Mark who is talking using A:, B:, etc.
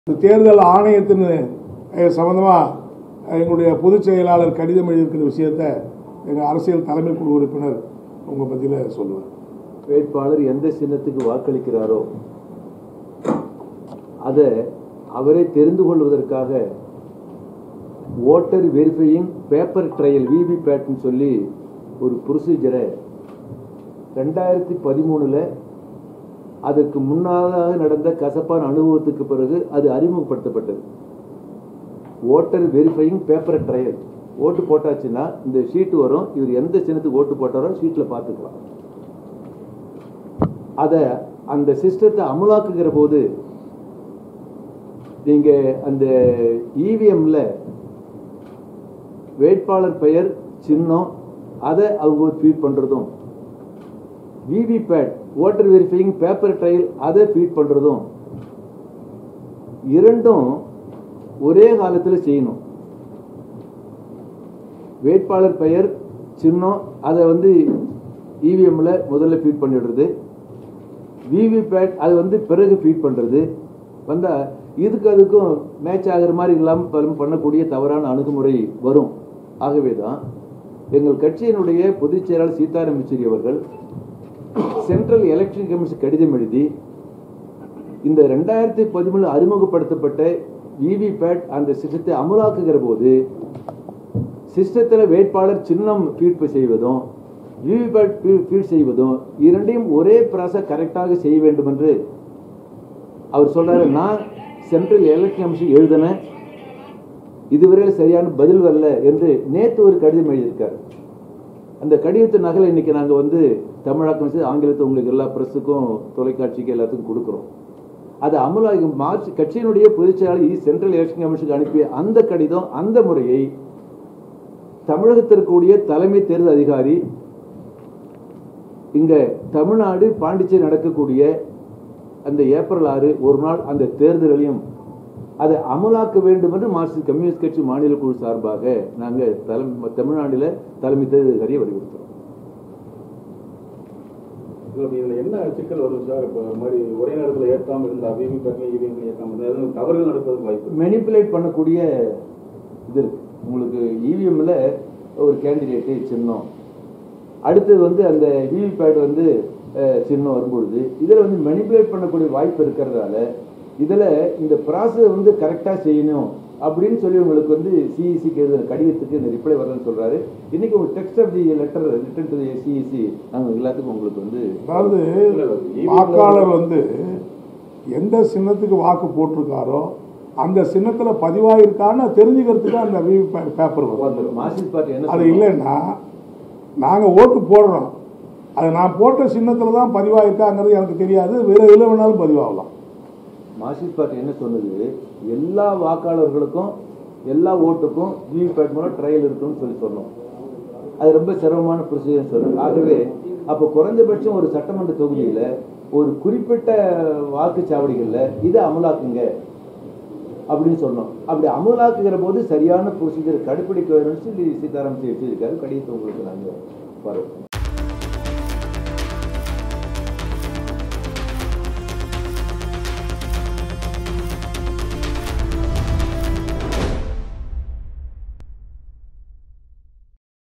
A: இந்த தேர்தல் ஆணையத்தின் அஹ், சம்பந்தமா அஹ், எங்களுடைய பொதுச் செயலாளர் கடிதம் எழுதியிருக்கிற விஷயத்தை எங்கள் அரசியல் தலைமை குழு உறுப்பினர் உங்க பத்தியில் சொல்லுவார்
B: வேட்பாளர் எந்த சின்னத்துக்கு வாக்களிக்கிறாரோ அதை அவரே தெரிந்து கொள்வதற்காக voter verifying paper trail VV பேட்னு சொல்லி ஒரு ப்ரொசீஜரை ரெண்டாயிரத்தி பதிமூணில் அதற்கு முன்னதாக நடந்த கசப்பான அனுபவத்துக்கு பிறகு அது அறிமுகப்படுத்தப்பட்டது ஓட்டர் வெரிஃபையிங் பேப்பர் ட்ரையல் ஓட்டு போட்டாச்சுன்னா இந்த ஷீட் வரும் இவர் எந்த சின்னத்துக்கு ஓட்டு போட்டாரோ ஷீட்டில் பார்த்துக்கலாம் அதை அந்த சிஸ்டத்தை அமலாக்குகிற போது நீங்க அந்த இவிஎம்ல வேட்பாளர் பெயர் சின்னம் அதை அவங்க ஃபீட் பண்றதும் VVPAT voter verifying paper trail அதை ஃபீட் பண்றதும் இரண்டும் ஒரே காலத்தில் செய்யணும் வேட்பாளர் பெயர் சின்னம் அதை வந்து இவிஎம்ல முதல்ல ஃபீட் பண்ணிடுறது விவிபேட் அது வந்து பிறகு ஃபீட் பண்ணுறது வந்தால் இதுக்கு அதுக்கும் மேட்ச் ஆகிற மாதிரி இல்லாமல் பண்ணக்கூடிய தவறான அணுகுமுறை வரும் ஆகவே தான் எங்கள் கட்சியினுடைய பொதுச் செயலாளர் சீதாராம் யெச்சூரி அவர்கள் சென்ட்ரல் எலெக்ஷன் கமிஷன் கடிதம் எழுதி இந்த ரெண்டாயிரத்தி பதிமூணு அறிமுகப்படுத்தப்பட்ட விவிபேட் அந்த சிஸ்டத்தை அமலாக்குகிற போது சிஸ்டத்தில் வேட்பாளர் சின்னம் ஃபீட் செய்வதும் விவிபேட் ஃபீட் செய்வதும் இரண்டையும் ஒரே ப்ராசஸ் கரெக்டாக செய்ய வேண்டும் என்று அவர் சொல்றாரு நான் சென்ட்ரல் எலெக்ஷன் கமிஷன் எழுதினேன் இதுவரையில் சரியான பதில் வரல என்று நேற்று ஒரு கடிதம் எழுதியிருக்காரு அந்த கடிதத்து நகலை இன்னைக்கு நாங்கள் வந்து தமிழாக்கம் செய்து ஆங்கிலத்தை உங்களுக்கு எல்லா பிரஸுக்கும் தொலைக்காட்சிக்கு எல்லாத்துக்கும் கொடுக்குறோம் அது அமலாகி மார்ச் கட்சியினுடைய பொதுச் செயலாளர் சென்ட்ரல் எலெக்ஷன் கமிஷனுக்கு அனுப்பிய அந்த கடிதம் அந்த முறையை தமிழகத்திற்குரிய தலைமை தேர்தல் அதிகாரி இங்க தமிழ்நாடு பாண்டிச்சேரி நடக்கக்கூடிய அந்த ஏப்ரல் ஆறு ஒரு நாள் அந்த தேர்தலையும் அதை அமலாக்க வேண்டும் என்று மார்க்சிஸ்ட் கம்யூனிஸ்ட் கட்சி மாநில குழு சார்பாக நாங்கள் தலைமை தமிழ்நாட்டில் தலைமை தேர்தல் அதிகாரியை வலியுறுத்துறோம்
C: இதுல இதுல என்ன சிக்கல் வரும் சார் இப்போ இந்த மாதிரி ஒரே நேரத்தில் ஏற்காம இருந்தா விவி பேட்ல இவிஎம் ஏற்காம இருந்தா எதுவும் தவறுகள் நடப்பதற்கு வாய்ப்பு இருக்கு.
B: மெனிப்புலேட் பண்ணக்கூடிய இது இருக்கு உங்களுக்கு இவிஎம்ல ஒரு கேண்டிடேட்டு சின்னம் அடுத்தது வந்து அந்த விவிபேட் வந்து அஹ், சின்னம் வரும்பொழுது இதில் வந்து மெனிப்புலேட் பண்ணக்கூடிய வாய்ப்பு இருக்கிறதால இதில் இந்த ப்ராசஸ் வந்து கரெக்டாக செய்யணும் அப்படின்னு சொல்லி உங்களுக்கு வந்து சிஇசிக்கு எழுதின கடிதத்துக்கு இந்த ரிப்ளை வரலன்னு சொல்றாரு இன்னைக்கு உங்க text of the letter written to CEC நாங்கள் எல்லாத்துக்கும் உங்களுக்கு வந்து
A: அதாவது
C: இல்ல, இல்ல.
A: வாக்காளர் வந்து எந்த சின்னத்துக்கு வாக்கு போட்டிருக்காரோ அந்த சின்னத்தில் பதிவாயிருக்கான்னு தெரிஞ்சுக்கிறதுக்கு அந்த விவி பேப்பர் வரும்
B: மார்க்சிஸ்ட் பார்ட்டி என்ன
A: அது
B: சொல்றாங்க?
A: இல்லைன்னா நாங்கள் ஓட்டு போடுறோம் அது நான் போட்ட சின்னத்தில் தான் பதிவாயிருக்காங்கிறது எனக்கு தெரியாது வேறு எதில் வேணாலும் பதிவாகலாம்
B: மார்க்சிஸ்ட் பார்ட்டி என்ன சொன்னது எல்லா வாக்காளர்களுக்கும் எல்லா ஓட்டுக்கும் விவிபேட் மூலம் ட்ரையல் இருக்குன்னு சொல்லி சொன்னோம் அது ரொம்ப சிரமமான ப்ரொசீஜர் சொன்னோம் ஆகவே அப்போ குறைஞ்சபட்சம் ஒரு சட்டமன்ற தொகுதியில் ஒரு குறிப்பிட்ட வாக்குச்சாவடிகளில் இதை அமலாக்குங்க அப்படின்னு சொன்னோம் அப்படி அமலாக்குகிற போது சரியான ப்ரொசீஜர் கடைப்பிடிக்க வேணும்னு சொல்லி சீதாராம் செய்திருக்காரு கடிதத்தை உங்களுக்கு நாங்கள் வரோம்